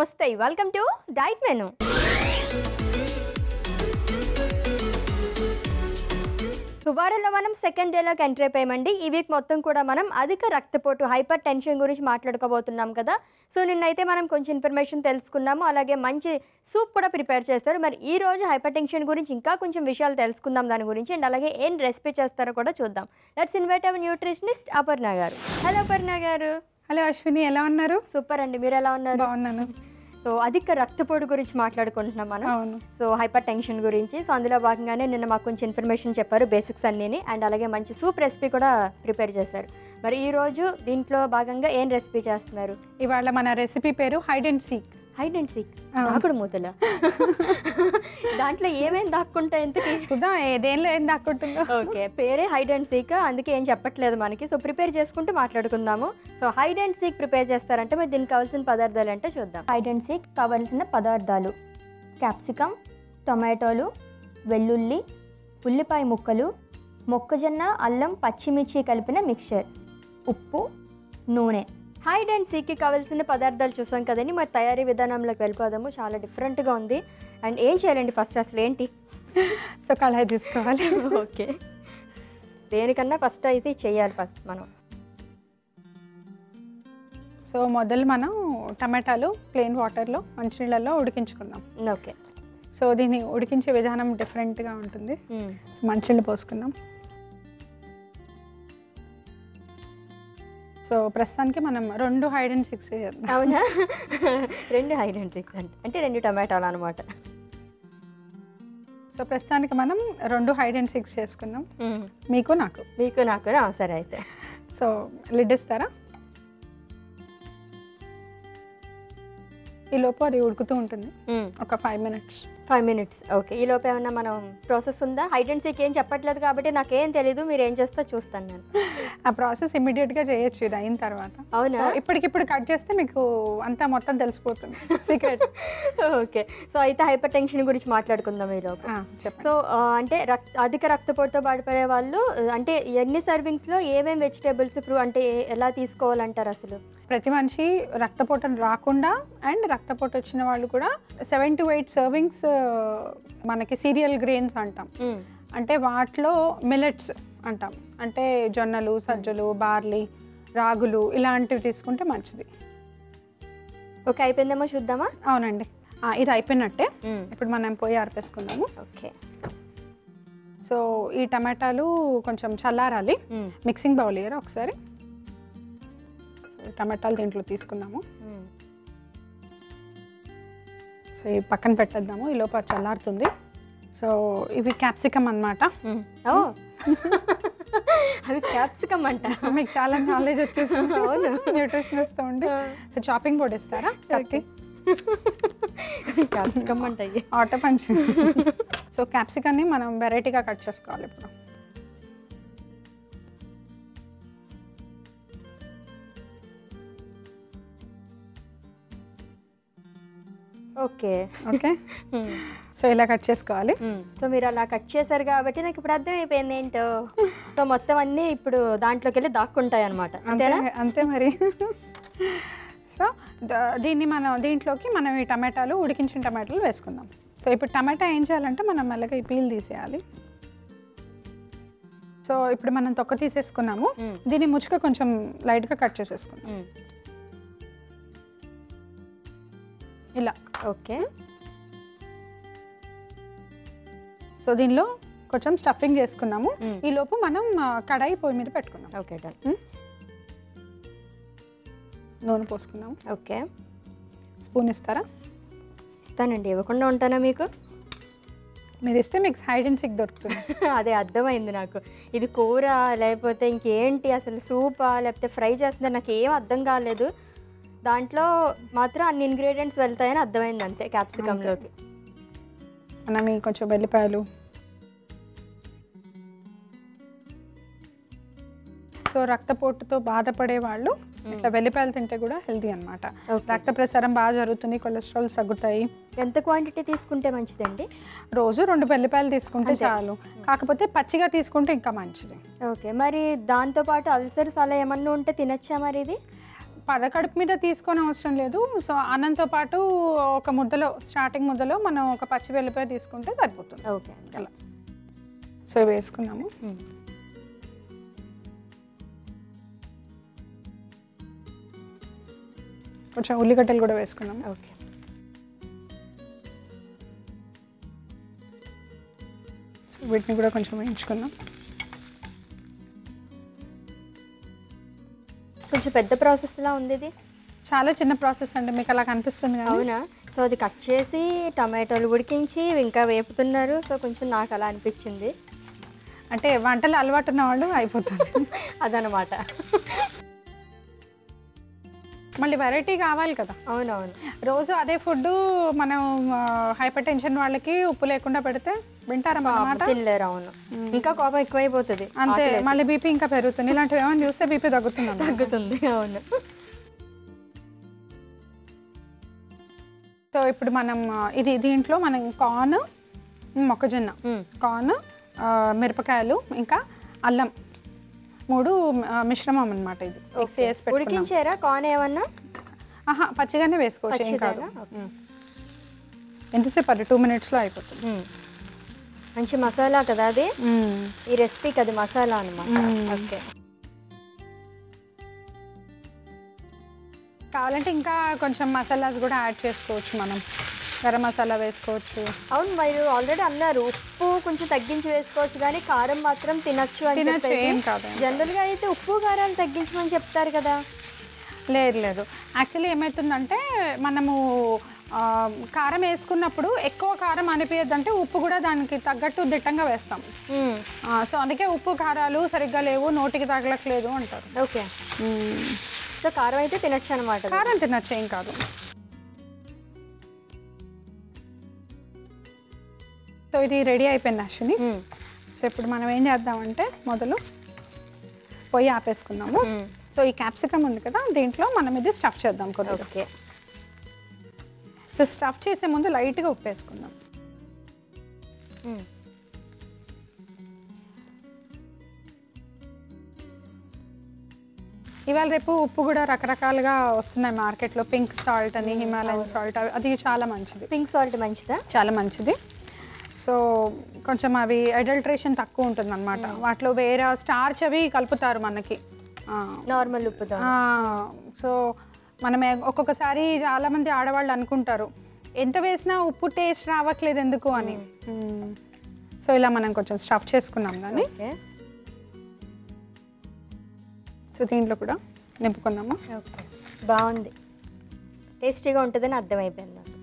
నమస్తే welcome to diet menu వారంలో మనం సెకండ్ డేలోకి ఎంటర్ అయిపోయామండి ఈ వీక్ మొత్తం కూడా మనం అధిక రక్తపోటు హైపర్ టెన్షన్ గురించి మాట్లాడుకోబోతున్నాం కదా సో నిన్నైతే మనం కొంచెం ఇన్ఫర్మేషన్ తెలుసుకున్నాము అలాగే మంచి సూప్ కూడా ప్రిపేర్ చేస్తారు మరి ఈ రోజు హైపర్ టెన్షన్ గురించి ఇంకా కొంచెం విషయాలు తెలుసుకుందాం దాని గురించి అండ్ అలాగే ఏం రెసిపీ చేస్తారో కూడా చూద్దాం let's invite our nutritionist Aparna గారు హలో అపర్ణ గారు హలో అశ్విని ఎలా ఉన్నారు సూపర్ అండి మీరు ఎలా ఉన్నారు బాగున్నాను సో అధిక రక్తపోటు గురించి మాట్లాడుకుంటున్నాం మనం అవును సో హైపర్ టెన్షన్ గురించి సో అందులో భాగంగానే నిన్న మాకు కొంచెం ఇన్ఫర్మేషన్ చెప్పారు బేసిక్స్ అన్నీని అండ్ అలాగే మంచి సూప్ రెసిపీ కూడా ప్రిపేర్ చేశారు మరి ఈ రోజు దీంట్లో భాగంగా ఏం రెసిపీ చేస్తున్నారు ఇవాళ మన రెసిపీ పేరు hide and seek hide and seek అవును. దాకుడు మూతల దాంట్లో ఏమేం దాక్కుంటాయి ఎంతకి చూద్దాం ఏదేంలో ఏం దాక్కుంటుందో ఓకే పేరే హైడ్ అండ్ సీక్ అందుకే ఏం చెప్పట్లేదు మనకి సో ప్రిపేర్ చేసుకుంటూ మాట్లాడుకుందాము so hide and seek prepare చేస్తారంటే మరి దీనికి కావాల్సిన పదార్థాలు అంటే చూద్దాం హైడ్ అండ్ సీక్ కావాల్సిన పదార్థాలు క్యాప్సికమ్ టొమాటోలు వెల్లుల్లి ఉల్లిపాయ ముక్కలు మొక్కజొన్న అల్లం పచ్చిమిర్చి కలిపిన మిక్చర్ ఉప్పు నూనె హైడ్ అండ్ సీక్కి కావాల్సిన పదార్థాలు చూసాం కదండి మరి తయారీ విధానంలోకి వెళ్ళిపోదాము చాలా డిఫరెంట్గా ఉంది అండ్ ఏం చేయాలండి ఫస్ట్ అసలు ఏంటి సో కళాయి తీసుకోవాలి ఓకే దేనికన్నా ఫస్ట్ అయితే చేయాలి ఫస్ట్ మనం సో మొదలు మనం టమాటాలు ప్లెయిన్ వాటర్లో మంచినీళ్ళలో ఉడికించుకుందాం ఓకే సో దీన్ని ఉడికించే విధానం డిఫరెంట్గా ఉంటుంది మంచినీళ్ళు పోసుకుందాం సో ప్రస్తుతానికి మనం రెండు హైడ్ అండ్ సిక్స్ చేద్దాం అవునా రెండు హైడ్ అండ్ సిక్స్ అంటే అంటే రెండు టమాటాలు అనమాట సో ప్రస్తుతానికి మనం రెండు హైడ్ అండ్ సిక్స్ చేసుకుందాం మీకు నాకు మీకు నాకు ఆ, సరే అయితే సో లిడ్ ఇస్తారా ఈ లోపు అది ఉడుకుతూ ఉంటుంది ఒక five minutes five minutes okay ఈ లోపు ఏమన్నా మనం ప్రాసెస్ ఉందా హైడ్ అండ్ సీక్ ఏం చెప్పట్లేదు కాబట్టి నాకేం తెలీదు మీరు ఏం చేస్తా చూస్తాను నేను ఆ ప్రాసెస్ ఇమీడియట్గా చేయొచ్చు ఇది అయిన తర్వాత అవునా? సో ఇప్పటికిప్పుడు కట్ చేస్తే మీకు అంతా మొత్తం తెలిసిపోతుంది సీక్రెట్ ఓకే సో అయితే హైపర్ టెన్షన్ గురించి మాట్లాడుకుందాం ఈ లోపు చెప్పండి సో ఆ, అంటే రక్త అధిక రక్తపోటుతో బాధపడే వాళ్ళు ఆ, అంటే ఎన్ని సర్వింగ్స్లో ఏమేమి వెజిటేబుల్స్ ఫ్రూ అంటే ఏ- ఎలా తీసుకోవాలంటారు అసలు ప్రతి మనిషి రక్తపోటు రాకుండా అండ్ రక్తపోటు వచ్చిన వాళ్ళు కూడా సెవెన్ టు ఎయిట్ సర్వింగ్స్ మనకి సీరియల్ గ్రెయిన్స్ అంటాం అంటే వాటిలో మిలెట్స్ అంటాం అంటే జొన్నలు సజ్జలు బార్లీ రాగులు ఇలాంటివి తీసుకుంటే మంచిది ఓకే అయిపోయిందేమో చూద్దామా అవునండి ఆ, ఇది అయిపోయినట్టే ఇప్పుడు మనం పోయి ఆర్పేసుకుందాము ఓకే సో ఈ టమాటాలు కొంచెం చల్లారాలి మిక్సింగ్ బౌల్ ఇయర్ ఒకసారి సో ఈ టమాటాలు దీంట్లో తీసుకున్నాము సో ఇవి పక్కన పెట్టేద్దాము ఈ లోపల చల్లారుతుంది సో ఇవి క్యాప్సికమ్ అన్నమాట ఓ అవి క్యాప్సికమ్ అంట మీకు చాలా నాలెడ్జ్ వచ్చేసింది అవును. న్యూట్రిషన్ ఇస్తూ ఉండి సో చాపింగ్ బోర్డ్ ఇస్తారా కత్తి క్యాప్సికమ్ అంట ఇవి. ఆటో పంచ్ సో క్యాప్సికన్ని మనం వెరైటీగా కట్ చేసుకోవాలి ఇప్పుడు ఓకే ఓకే సో ఇలా కట్ చేసుకోవాలి సో మీరు అలా కట్ చేశారు కాబట్టి నాకు ఇప్పుడు అర్థమైపోయింది ఏంటో సో మొత్తం అన్నీ ఇప్పుడు దాంట్లోకి వెళ్ళి దాక్కుంటాయి అనమాట అంతే అంతేనా అంతే మరి సో ద- దీన్ని మనం దీంట్లోకి మనం ఈ టమాటాలు ఉడికించిన టమాటాలు వేసుకుందాం సో ఇప్పుడు టమాటా ఏం చేయాలంటే మనం మెల్లగా ఈ పీల్ తీసేయాలి సో ఇప్పుడు మనం తొక్క తీసేసుకున్నాము మ్మ్. దీన్ని ముచ్చుక కొంచెం లైట్గా కట్ చేసేసుకుందాం మ్మ్. ఇలా ఓకే సో దీనిలో కొంచెం స్టఫింగ్ చేసుకున్నాము మ్మ్. ఈ లోపు మనం ఆ, కడాయి పొయ్యి మీద పెట్టుకున్నాం ఓకే డన్ నూనె పోసుకున్నాము ఓకే స్పూన్ ఇస్తారా ఇస్తానండి ఇవ్వకుండా ఉంటానా మీకు మీరు ఇస్తే మీకు హైడ్ అండ్ సిక్ దొరుకుతుంది అదే అర్థమైంది నాకు ఇది కూర లేకపోతే ఇంకేంటి అసలు సూపా లేకపోతే ఫ్రై చేస్తుందా నాకు ఏం అర్థం కాలేదు దాంట్లో మాత్రం అన్ని ఇంగ్రీడియంట్స్ వెళ్తాయని అర్థమైంది అంతే క్యాప్సికంలోకి మనం ఈ కొంచెం వెల్లిపాయలు సో రక్తపోటుతో బాధపడే వాళ్ళు ఇట్లా వెల్లిపాయలు తింటే కూడా హెల్తీ అన్నమాట Okay. రక్త ప్రసారం బాగా జరుగుతుంది కొలెస్ట్రాల్ తగ్గుతాయి ఎంత క్వాంటిటీ తీసుకుంటే మంచిదండి రోజు రెండు వెల్లిపాయలు తీసుకుంటే అంతే. చాలు కాకపోతే పచ్చిగా తీసుకుంటే ఇంకా మంచిది ఓకే మరి దాంతోపాటు అల్సర్స్ అలా ఏమన్నా ఉంటే తినచ్చా మరి ఇది పరకడుపు మీద తీసుకొని అవసరం లేదు సో అన్నంతో పాటు ఒక ముద్దలో స్టార్టింగ్ ముద్దలో మనం ఒక పచ్చి వెల్లిపాయ తీసుకుంటే సరిపోతుంది ఓకే అండి అలా సో ఇవి వేసుకున్నాము మ్మ్. కొంచెం ఉల్లిగడ్డలు కూడా వేసుకున్నాము ఓకే సో వీటిని కూడా కొంచెం వేయించుకుందాం కొంచెం పెద్ద ప్రాసెస్ లా ఉంది ఇది చాలా చిన్న ప్రాసెస్ అండి మీకు అలా కనిపిస్తుంది కానీ అవునా సో అది కట్ చేసి టమాటోలు ఉడికించి ఇంకా వేపుతున్నారు సో కొంచెం నాకు అలా అనిపించింది అంటే వంటలు అలవాటు ఉన్న వాళ్ళు అయిపోతుంది అదనమాట మళ్ళీ వెరైటీ కావాలి కదా అవునవును రోజు అదే ఫుడ్ మనం హైపర్ టెన్షన్ వాళ్ళకి ఉప్పు లేకుండా పెడితే వింటారా అన్నమాట తినలేరు అవును ఇంకా కోపం ఎక్కువైపోతుంది అంతే ఆకలేసి. మళ్ళీ బీపీ ఇంకా పెరుగుతుంది ఇలాంటివి ఏమైనా చూస్తే బీపీ తగ్గుతుంది అన్నమాట. తగ్గుతుంది అవును సో ఇప్పుడు మనం ఆ, ఇది దీంట్లో మనం కార్న్ మొక్కజొన్న మ్మ్. కార్న్ ఆ, మిరపకాయలు ఇంకా అల్లం మూడు ఆ, మిశ్రమం అన్నమాట ఇది మిక్సీ వేసి పెట్టుకున్నాం. ఉడికించారా కాన్ ఏమన్నా ఆహా పచ్చిగానే వేసుకోవచ్చు ఏం కాదు పచ్చిదేనా? ఓకే. మ్మ్. ఎంతసేపు అది టూ మినిట్స్లో అయిపోతుంది మ్మ్. మంచి మసాలా కదా అది ఈ రెసిపీకి అది మసాలా అనమాట మ్మ్. ఓకే కావాలంటే ఇంకా కొంచెం మసాలాస్ కూడా యాడ్ చేసుకోవచ్చు మనం గరం మసాలా వేసుకోవచ్చు అవును మీరు ఆల్రెడీ అన్నారు ఉప్పు కొంచెం తగ్గించి వేసుకోవచ్చు కానీ కారం మాత్రం తినచ్చు అని తినచ్చు, చెప్పేసి ఏం కాదు. జనరల్ గా అయితే ఉప్పు కారాలు తగ్గించమని చెప్తారు కదా లేదు లేదు యాక్చువల్లీ ఏమవుతుందంటే మనము ఆ, కారం వేసుకున్నప్పుడు ఎక్కువ కారం అనిపించద్దంటే ఉప్పు కూడా దానికి తగ్గట్టు దిట్టంగా వేస్తాం మ్మ్. ఆ, సో అందుకే ఉప్పు కారాలు సరిగ్గా లేవు నోటికి తగలట్లేదు అంటారు ఓకే సో కారం అయితే తినచ్చు అనమాట కారం తినచ్చు ఏం కాదు సో ఇది రెడీ అయిపోయింది అశ్విని సో ఇప్పుడు మనం ఏం చేద్దామంటే మొదలు పొయ్యి ఆపేసుకున్నాము సో ఈ క్యాప్సికమ్ ఉంది కదా దీంట్లో మనం ఇది స్టఫ్ చేద్దాం కొద్దిగా ఓకే సో స్టఫ్ చేసే ముందు లైట్గా ఉప్పు వేసుకుందాం ఇవాళ రేపు ఉప్పు కూడా రకరకాలుగా వస్తున్నాయి మార్కెట్లో పింక్ సాల్ట్ అని హిమాలయన్ సాల్ట్ అది చాలా మంచిది పింక్ సాల్ట్ మంచిదా చాలా మంచిది సో కొంచెం అవి అడల్ట్రేషన్ తక్కువ ఉంటుంది అనమాట వాటిలో వేరే స్టార్చ్ అవి కలుపుతారు మనకి ఆ, నార్మల్ ఉప్పుతో ఆ, సో మనం ఏ- ఒక్కొక్కసారి చాలా మంది ఆడవాళ్ళు అనుకుంటారు ఎంత వేసినా ఉప్పు టేస్ట్ రావట్లేదు ఎందుకు అని మ్మ్. సో ఇలా మనం కొంచెం స్టఫ్ చేసుకున్నాం కానీ ఓకే సో దీంట్లో కూడా నింపుకున్నాము ఓకే బాగుంది టేస్టీగా ఉంటుందని అర్థమైపోయింది నాకు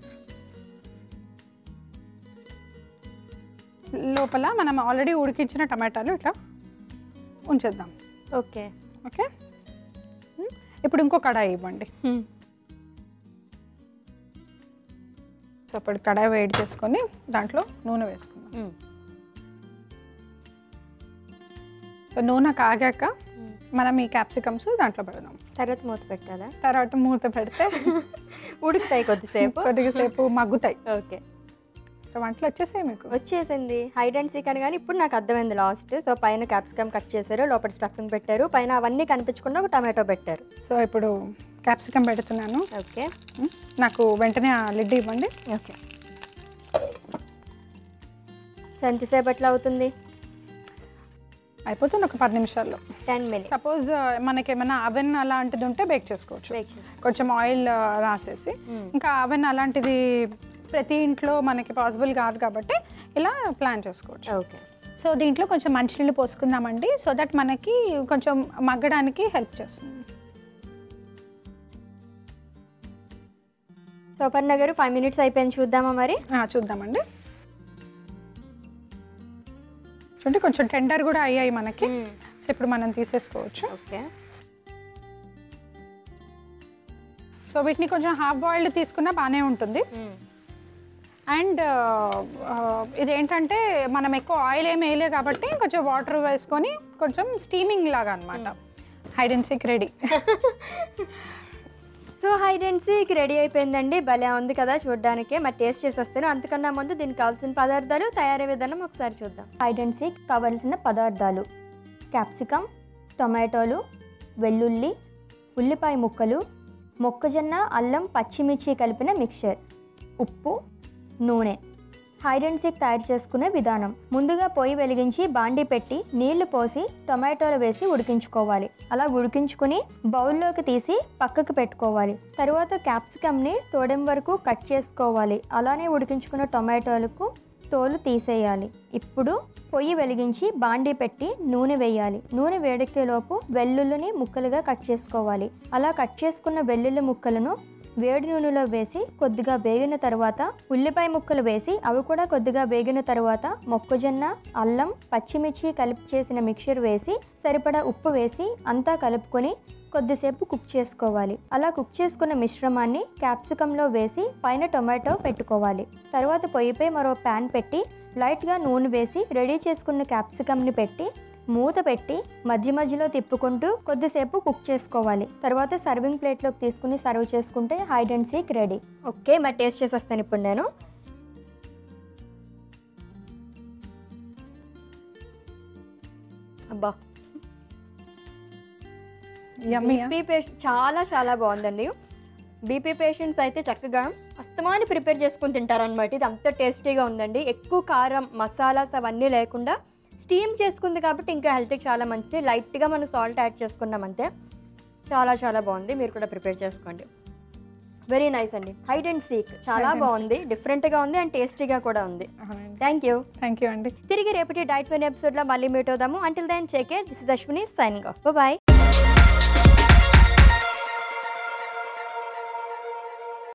లోపల మనం ఆల్రెడీ ఉడికించిన టమాటాలు ఇట్లా ఉంచేద్దాం ఓకే ఓకే మ్మ్. ఇప్పుడు ఇంకో కడాయి ఇవ్వండి సో ఇప్పుడు కడాయి వేడి చేసుకొని దాంట్లో నూనె వేసుకుందాం సో నూనె కాగాక మనం ఈ క్యాప్సికమ్స్ దాంట్లో పెడదాం తర్వాత మూత పెట్టాలా తర్వాత మూత పెడితే ఉడుకుతాయి కొద్దిసేపు కొద్దిసేపు మగ్గుతాయి ఓకే సో వంటలు వచ్చేసాయి మీకు వచ్చేసింది హైడ్ అండ్ సీక్ అని కానీ ఇప్పుడు నాకు అర్థమైంది లాస్ట్ సో పైన క్యాప్సికమ్ కట్ చేశారు లోపల స్టఫింగ్ పెట్టారు పైన అవన్నీ కనిపించకుండా ఒక టమాటో పెట్టారు సో ఇప్పుడు క్యాప్సికమ్ పెడుతున్నాను ఓకే మ్మ్. నాకు వెంటనే ఆ లిడ్ ఇవ్వండి ఓకే సో ఎంతసేపు ఎట్లా అవుతుంది అయిపోతుంది ఒక పది నిమిషాల్లో టెన్ మినిట్స్ సపోజ్ మనకి ఏమైనా అవెన్ అలాంటిది ఉంటే బేక్ చేసుకోవచ్చు బేక్ చేసి కొంచెం ఆయిల్ రాసేసి మ్మ్. ఇంకా అవెన్ అలాంటిది ప్రతి ఇంట్లో మనకి పాసిబుల్ కాదు కాబట్టి ఇలా ప్లాన్ చేసుకోవచ్చు ఓకే సో దీంట్లో కొంచెం మంచినీళ్ళు పోసుకుందామండి సో దట్ మనకి కొంచెం మగ్గడానికి హెల్ప్ చేస్తుంది సోపర్ణ గారు ఫైవ్ మినిట్స్ అయిపోయింది చూద్దామా మరి ఆ, చూద్దామండి చూడండి కొంచెం టెండర్ కూడా అయ్యాయి మనకి సో ఇప్పుడు మనం తీసేసుకోవచ్చు ఓకే సో వీటిని కొంచెం హాఫ్ బాయిల్డ్ తీసుకున్నా బాగానే ఉంటుంది అండ్ ఇదేంటంటే మనం ఎక్కువ ఆయిల్ ఏమి వేయలే కాబట్టి కొంచెం వాటర్ వేసుకొని కొంచెం స్టీమింగ్ లాగా అనమాట hide and seek ready so hide and seek ready అయిపోయిందండి భలే ఉంది కదా చూడడానికి మరి టేస్ట్ చేసి వస్తాను అంతకన్నా ముందు దీనికి కావాల్సిన పదార్థాలు తయారీ విధానం ఒకసారి చూద్దాం హైడ్ అండ్ సీక్ కావాల్సిన పదార్థాలు క్యాప్సికమ్ టొమాటోలు వెల్లుల్లి ఉల్లిపాయ ముక్కలు మొక్కజొన్న అల్లం పచ్చిమిర్చి కలిపిన మిక్చర్ ఉప్పు నూనె హైడ్ అండ్ సీక్ తయారు చేసుకునే విధానం ముందుగా పొయ్యి వెలిగించి బాండీ పెట్టి నీళ్లు పోసి టొమాటోలు వేసి ఉడికించుకోవాలి అలా ఉడికించుకుని బౌల్లోకి తీసి పక్కకు పెట్టుకోవాలి తర్వాత క్యాప్సికమ్ని తోడెం వరకు కట్ చేసుకోవాలి అలానే ఉడికించుకున్న టొమాటోలకు తోలు తీసేయాలి ఇప్పుడు పొయ్యి వెలిగించి బాండీ పెట్టి నూనె వేయాలి నూనె వేడెక్కేలోపు వెల్లుల్లిని ముక్కలుగా కట్ చేసుకోవాలి అలా కట్ చేసుకున్న వెల్లుల్లి ముక్కలను వేడి నూనెలో వేసి కొద్దిగా వేగిన తర్వాత ఉల్లిపాయ ముక్కలు వేసి అవి కూడా కొద్దిగా వేగిన తర్వాత మొక్కజొన్న అల్లం పచ్చిమిర్చి కలిపి చేసిన మిక్చర్ వేసి సరిపడా ఉప్పు వేసి అంతా కలుపుకొని కొద్దిసేపు కుక్ చేసుకోవాలి అలా కుక్ చేసుకున్న మిశ్రమాన్ని క్యాప్సికంలో వేసి పైన టొమాటో పెట్టుకోవాలి తర్వాత పొయ్యిపై మరో ప్యాన్ పెట్టి లైట్గా నూనె వేసి రెడీ చేసుకున్న క్యాప్సికమ్ని పెట్టి మూత పెట్టి మధ్య మధ్యలో తిప్పుకుంటూ కొద్దిసేపు కుక్ చేసుకోవాలి తర్వాత సర్వింగ్ ప్లేట్లోకి తీసుకుని సర్వ్ చేసుకుంటే hide and seek ready okay మరి టేస్ట్ చేసి వస్తాను ఇప్పుడు నేను అబ్బా యమ్మీ బీపీ పేషెంట్ చాలా చాలా బాగుందండి బీపీ పేషెంట్స్ అయితే చక్కగా అస్తమాని ప్రిపేర్ చేసుకుని తింటారనమాట ఇది అంత టేస్టీగా ఉందండి ఎక్కువ కారం మసాలాస్ అవన్నీ లేకుండా స్టీమ్ చేసుకుంది కాబట్టి ఇంకా హెల్త్కి చాలా మంచిది లైట్గా మనం సాల్ట్ యాడ్ చేసుకున్నాం అంతే చాలా చాలా బాగుంది మీరు కూడా ప్రిపేర్ చేసుకోండి వెరీ నైస్ అండి హైడ్ అండ్ సీక్ చాలా Hide and బాగుంది డిఫరెంట్గా ఉంది అండ్ టేస్టీగా కూడా ఉంది థ్యాంక్ యూ థ్యాంక్ యూ అండి తిరిగి రేపటి డైట్ వెన్ ఎపిసోడ్లో మళ్ళీ మీట్ అవుదాము అంటిల్ దెన్ చెకే this is Ashwini signing off bye